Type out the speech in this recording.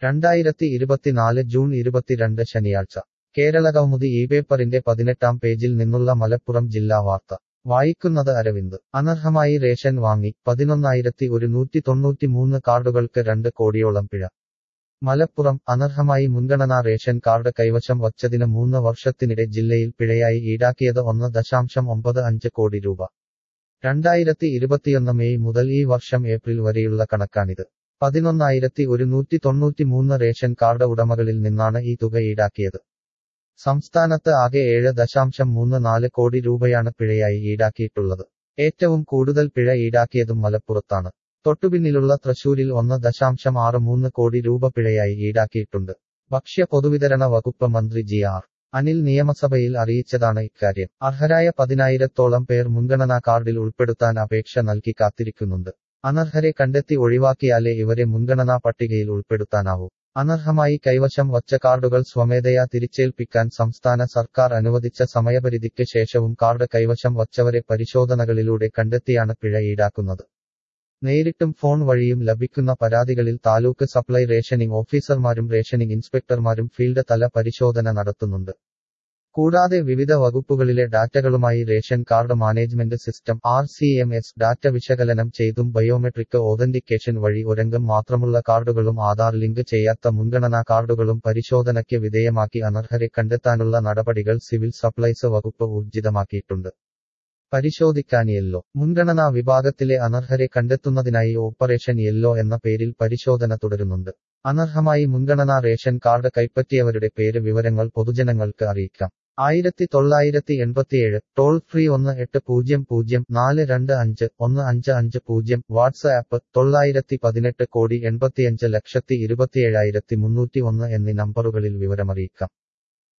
രണ്ടായിരത്തി ഇരുപത്തിനാല് ജൂൺ ഇരുപത്തിരണ്ട് ശനിയാഴ്ച കേരള കൗമുദി ഈ പേപ്പറിന്റെ പതിനെട്ടാം പേജിൽ നിന്നുള്ള മലപ്പുറം ജില്ലാ വാർത്ത വായിക്കുന്നത് അരവിന്ദ് അനർഹമായി റേഷൻ വാങ്ങി പതിനൊന്നായിരത്തി ഒരുന്നൂറ്റി തൊണ്ണൂറ്റിമൂന്ന് കാർഡുകൾക്ക് രണ്ട് കോടിയോളം പിഴ മലപ്പുറം അനർഹമായി മുൻഗണനാ റേഷൻ കാർഡ് കൈവശം വച്ചതിന് മൂന്ന് വർഷത്തിനിടെ ജില്ലയിൽ പിഴയായി ഈടാക്കിയത് ഒന്ന് ദശാംശം ഒമ്പത് അഞ്ച് കോടി രൂപ രണ്ടായിരത്തി ഇരുപത്തിയൊന്ന് മെയ് മുതൽ ഈ വർഷം ഏപ്രിൽ വരെയുള്ള കണക്കാണിത് പതിനൊന്നായിരത്തി ഒരുന്നൂറ്റി തൊണ്ണൂറ്റിമൂന്ന് റേഷൻ കാർഡ് ഉടമകളിൽ നിന്നാണ് ഈ തുക ഈടാക്കിയത് സംസ്ഥാനത്ത് ആകെ ഏഴ് ദശാംശം മൂന്ന് നാല് കോടി രൂപയാണ് പിഴയായി ഈടാക്കിയിട്ടുള്ളത് ഏറ്റവും കൂടുതൽ പിഴ ഈടാക്കിയതും മലപ്പുറത്താണ് തൊട്ടുപിന്നിലുള്ള തൃശൂരിൽ ഒന്ന് ദശാംശം ആറ് മൂന്ന് കോടി രൂപ പിഴയായി ഈടാക്കിയിട്ടുണ്ട് ഭക്ഷ്യ പൊതുവിതരണ വകുപ്പ് മന്ത്രി ജി ആർ അനിൽ നിയമസഭയിൽ അറിയിച്ചതാണ് ഇക്കാര്യം അർഹരായ പതിനായിരത്തോളം പേർ മുൻഗണനാ കാർഡിൽ ഉൾപ്പെടുത്താൻ അപേക്ഷ നൽകി കാത്തിരിക്കുന്നുണ്ട് അനർഹരെ കണ്ടെത്തി ഒഴിവാക്കിയാലേ ഇവരെ മുൻഗണനാ പട്ടികയിൽ ഉൾപ്പെടുത്താനാവൂ അനർഹമായി കൈവശം വച്ച കാർഡുകൾ സ്വമേധയാ തിരിച്ചേൽപ്പിക്കാൻ സംസ്ഥാന സർക്കാർ അനുവദിച്ച സമയപരിധിക്ക് ശേഷവും കാർഡ് കൈവശം വച്ചവരെ പരിശോധനകളിലൂടെ കണ്ടെത്തിയാണ് പിഴ ഈടാക്കുന്നത് നേരിട്ടും ഫോൺ വഴിയും ലഭിക്കുന്ന പരാതികളിൽ താലൂക്ക് സപ്ലൈ റേഷനിംഗ് ഓഫീസർമാരും റേഷനിംഗ് ഇൻസ്പെക്ടർമാരും ഫീൽഡ് തല പരിശോധന നടത്തുന്നുണ്ട് കൂടാതെ വിവിധ വകുപ്പുകളിലെ ഡാറ്റകളുമായി ration card management system R C M S data വിശകലനം ചെയ്തും ബയോമെട്രിക് ഓതന്റിക്കേഷൻ വഴി ഒരംഗം മാത്രമുള്ള കാർഡുകളും ആധാർ ലിങ്ക് ചെയ്യാത്ത മുൻഗണനാ കാർഡുകളും പരിശോധനയ്ക്ക് വിധേയമാക്കി അനർഹരെ കണ്ടെത്താനുള്ള നടപടികൾ സിവിൽ സപ്ലൈസ് വകുപ്പ് ഊർജിതമാക്കിയിട്ടുണ്ട് പരിശോധിക്കാൻ യെല്ലോ മുൻഗണനാ വിഭാഗത്തിലെ അനർഹരെ കണ്ടെത്തുന്നതിനായി ഓപ്പറേഷൻ യെല്ലോ എന്ന പേരിൽ പരിശോധന തുടരുന്നുണ്ട് അനർഹമായി മുൻഗണനാ റേഷൻ കാർഡ് കൈപ്പറ്റിയവരുടെ പേര് വിവരങ്ങൾ പൊതുജനങ്ങൾക്ക് അറിയിക്കാം ആയിരത്തി തൊള്ളായിരത്തി എൺപത്തിയേഴ് ടോൾ ഫ്രീ ഒന്ന് എട്ട് പൂജ്യം പൂജ്യം നാല് രണ്ട് അഞ്ച് ഒന്ന് അഞ്ച് അഞ്ച് പൂജ്യം വാട്സ്ആപ്പ് തൊള്ളായിരത്തി പതിനെട്ട് കോടി എൺപത്തിയഞ്ച് ലക്ഷത്തി ഇരുപത്തിയേഴായിരത്തി മുന്നൂറ്റി ഒന്ന് എന്നീ നമ്പറുകളിൽ വിവരമറിയിക്കാം